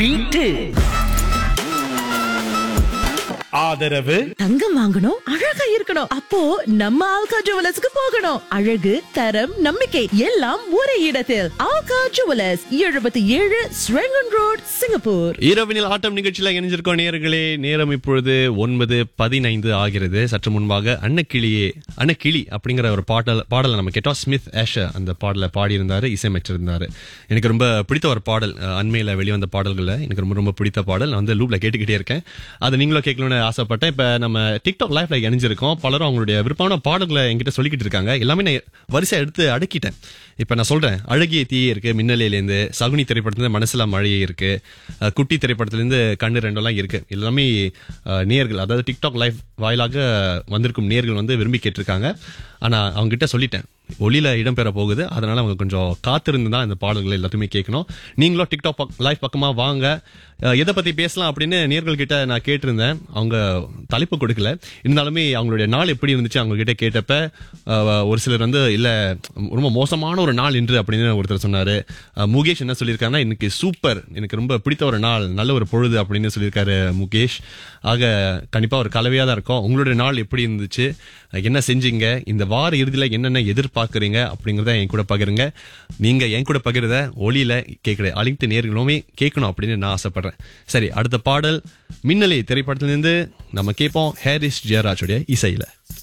beat ஆதரவு தங்கம் வாங்கணும் அழகா இருக்கணும் அப்போ நம்ம ஆல்கா ஜுவலர்ஸ்க்கு போகணும் அழகு தரம் நம்பிக்கை எல்லாம் ஒரே இடத்தில் ஆல்கா ஜுவலர்ஸ் எழுபத்தி ஏழு ஸ்ரெங்கன் ரோட் சிங்கப்பூர் இரவினில் ஆட்டம் நிகழ்ச்சியில் இணைஞ்சிருக்கோம் நேயர்களே நேரம் இப்பொழுது ஒன்பது பதினைந்து ஆகிறது சற்று முன்பாக அன்னக்கிளியே அன்னக்கிளி அப்படிங்கிற ஒரு பாடல் பாடலை நம்ம கேட்டோம் ஸ்மித் ஆஷர் அந்த பாடலை பாடியிருந்தாரு இசையமைச்சிருந்தாரு எனக்கு ரொம்ப பிடித்த ஒரு பாடல் அஹ், அண்மையில வெளிவந்த பாடல்களில் எனக்கு ரொம்ப ரொம்ப பிடித்த பாடல் நான் வந்து லூப்ல கேட்டுக்கிட்டே இருக்கேன் அதை நீங்களும் கேட்கணும்னு ஆசைப்பட்டேன் இப்ப நம்ம டிக்டாக் லைஃப்ல இணைஞ்சிருக்கோம் பலரும் அவங்களுடைய விருப்பமான பாடல்களை என்கிட்ட சொல்லிக்கிட்டு இருக்காங்க எல்லாமே நான் வரிசை எடுத்து அடுக்கிட்டேன் இப்ப நான் சொல்றேன் அழகிய தீயே இருக்கு மின்னலையிலேருந்து சகுனி திரைப்படத்துல மனசுல மழையே இருக்கு அஹ், குட்டி திரைப்படத்திலேருந்து கண்ணு ரெண்டெல்லாம் இருக்கு எல்லாமே அஹ், நேயர்கள் அதாவது டிக்டாக் லைவ் வாயிலாக வந்திருக்கும் நேயர்கள் வந்து விரும்பி கேட்டிருக்காங்க ஆனா அவங்க கிட்ட சொல்லிட்டேன் ஒளியில இடம்பெற போகுது அதனால அவங்க கொஞ்சம் காத்திருந்து தான் இந்த பாடல்கள் எல்லாத்தையுமே கேட்கணும் நீங்களும் டிக்டாக் பக்- லைவ் பக்கமா வாங்க அஹ், எதை பத்தி பேசலாம் அப்படின்னு நேர்கள் கிட்ட நான் கேட்டிருந்தேன் அவங்க தலைப்பு கொடுக்கல இருந்தாலுமே அவங்களுடைய நாள் எப்படி இருந்துச்சு அவங்க கிட்ட கேட்டப்ப அஹ், ஒரு சிலர் வந்து இல்ல ரொம்ப மோசமான ஒரு நாள் இன்று அப்படின்னு ஒருத்தர் சொன்னாரு அஹ், முகேஷ் என்ன சொல்லியிருக்காருன்னா இன்னைக்கு சூப்பர் எனக்கு ரொம்ப பிடித்த ஒரு நாள் நல்ல ஒரு பொழுது அப்படின்னு சொல்லியிருக்காரு முகேஷ் ஆக கண்டிப்பா ஒரு கலவையா தான் இருக்கும் உங்களுடைய நாள் எப்படி இருந்துச்சு அஹ், என்ன செஞ்சீங்க இந்த வார இறுதியில என்னென்ன எதிர்பார்க்கறீங்க அப்படிங்கறத என் கூட பகிருங்க நீங்க என் கூட பகிர்றத ஒளியில கேட்கிற அழைத்து நேர்களுமே கேட்கணும் அப்படின்னு நான் ஆசைப்படுறேன் சரி அடுத்த பாடல் மின்னலை திரைப்படத்திலிருந்து நம்ம கேட்போம் ஹாரிஸ் ஜெயராஜுடைய இசையில